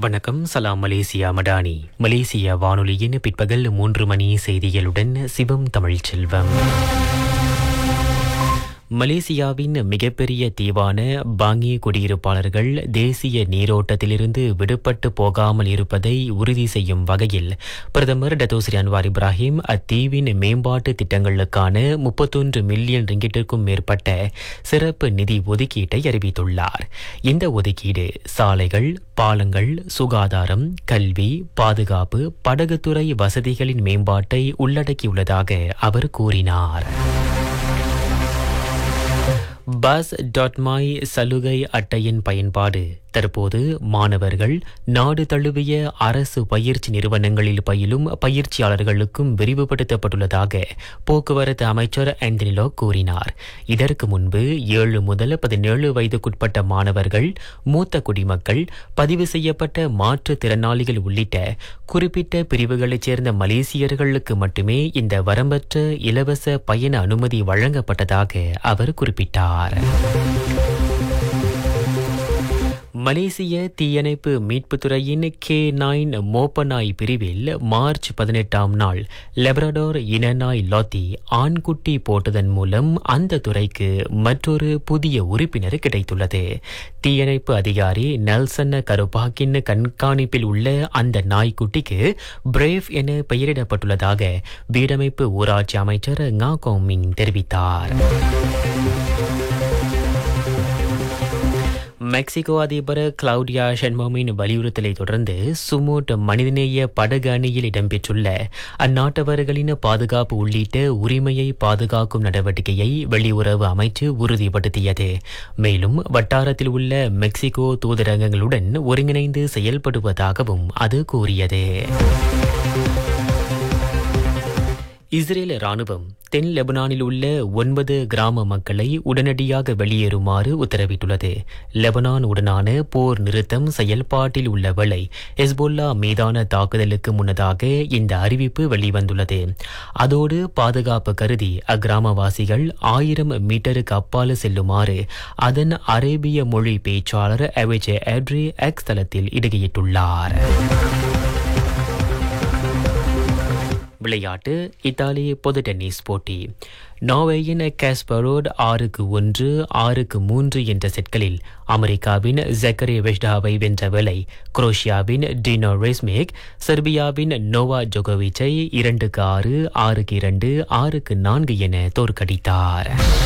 வணக்கம் சலாம் Malaysia Madani Malaysia வானொலியின் பிற்பகல் மூன்று மணி செய்திகளுடன் சிவம் தமிழ்ச்செல்வம் மலேசியாவின் மிகப்பெரிய தீவான பாங்கி குடியிருப்பாளர்கள் தேசிய நீரோட்டத்திலிருந்து விடுபட்டு போகாமல் இருப்பதை உறுதி செய்யும் வகையில் பிரதமர் டத்தோஸ்ரீ அன்வார் இப்ராஹிம் அத்தீவின் மேம்பாட்டு திட்டங்களுக்கான முப்பத்தொன்று மில்லியன் ரிங்கிட்டிற்கும் மேற்பட்ட சிறப்பு நிதி ஒதுக்கீட்டை அறிவித்துள்ளார் இந்த ஒதுக்கீடு சாலைகள் பாலங்கள் சுகாதாரம் கல்வி பாதுகாப்பு படகுத்துறை வசதிகளின் மேம்பாட்டை உள்ளடக்கியுள்ளதாக அவர் கூறினார் பஸ் டாட் மை சலுகை அட்டையின் பயன்பாடு தற்போது மாணவர்கள் நாடு தழுவிய அரசு பயிற்சி நிறுவனங்களில் பயிலும் பயிற்சியாளர்களுக்கும் விரிவுபடுத்தப்பட்டுள்ளதாக போக்குவரத்து அமைச்சர் ஆந்தனிலோ கூறினார் இதற்கு முன்பு ஏழு முதல் பதினேழு வயதுக்குட்பட்ட மாணவர்கள் மூத்த குடிமக்கள் பதிவு செய்யப்பட்ட மாற்றுத்திறனாளிகள் உள்ளிட்ட குறிப்பிட்ட பிரிவுகளைச் சேர்ந்த மலேசியர்களுக்கு மட்டுமே இந்த வரம்பற்ற இலவச பயண அனுமதி வழங்கப்பட்டதாக அவர் குறிப்பிட்டார் மலேசிய தீயணைப்பு மீட்புத்துறையின் கே நைன் மோப்பநாய் பிரிவில் மார்ச் பதினெட்டாம் நாள் லெபரடோர் இனநாய் லாத்தி ஆண்குட்டி போட்டதன் மூலம் அந்த துறைக்கு மற்றொரு புதிய உறுப்பினர் கிடைத்துள்ளது தீயணைப்பு அதிகாரி நெல்சன் கருபாக்கின் கண்காணிப்பில் உள்ள அந்த நாய்க்குட்டிக்கு பிரேவ் என பெயரிடப்பட்டுள்ளதாக வீடமைப்பு ஊராட்சி அமைச்சர் ngா கோமிங் தெரிவித்தார் மெக்சிகோ அதிபர் கிளவுடியா ஷென்மோமின் வலியுறுத்தலை தொடர்ந்து சுமோட் மனிதநேய படகு அணியில் இடம்பெற்றுள்ள அந்நாட்டவர்களின் பாதுகாப்பு உள்ளிட்ட உரிமையை பாதுகாக்கும் நடவடிக்கையை வெளியுறவு அமைச்சு உறுதிப்படுத்தியது மேலும் வட்டாரத்தில் உள்ள மெக்சிகோ தூதரகங்களுடன் ஒருங்கிணைந்து செயல்படுவதாகவும் அது கூறியது இஸ்ரேல் ராணுவம் தென் லெபனானில் உள்ள ஒன்பது கிராம மக்களை உடனடியாக வெளியேறுமாறு உத்தரவிட்டுள்ளது லெபனான் உடனான போர் நிறுத்தம் செயல்பாட்டில் உள்ள வேளை ஹெஸ்போல்லா மீதான தாக்குதலுக்கு முன்னதாக இந்த அறிவிப்பு வெளிவந்துள்ளது அதோடு பாதுகாப்பு கருதி அக்கிராமவாசிகள் ஆயிரம் மீட்டருக்கு அப்பால் செல்லுமாறு அதன் அரேபிய மொழி பேச்சாளர் அவிஜே எட்ரி எக்ஸ் தளத்தில் இடுகையிட்டுள்ளார் விளையாட்டு இத்தாலி பொது டென்னிஸ் போட்டி நார்வேயின் காஸ்பரோட் ஆறுக்கு ஒன்று ஆறுக்கு மூன்று என்ற செட்களில் அமெரிக்காவின் ஜக்கரே வெஷ்டாவை வென்ற வேளை குரோஷியாவின் டினோ ரெஸ்மேக் செர்பியாவின் நோவா ஜோகோவிச்சை இரண்டுக்கு ஆறு ஆறுக்கு இரண்டு ஆறுக்கு நான்கு என தோற்கடித்தார்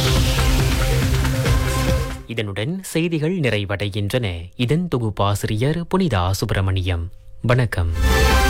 இதனுடன் செய்திகள் நிறைவடைகின்றன இதன் தொகுப்பாசிரியர் புனிதா சுப்பிரமணியம் வணக்கம்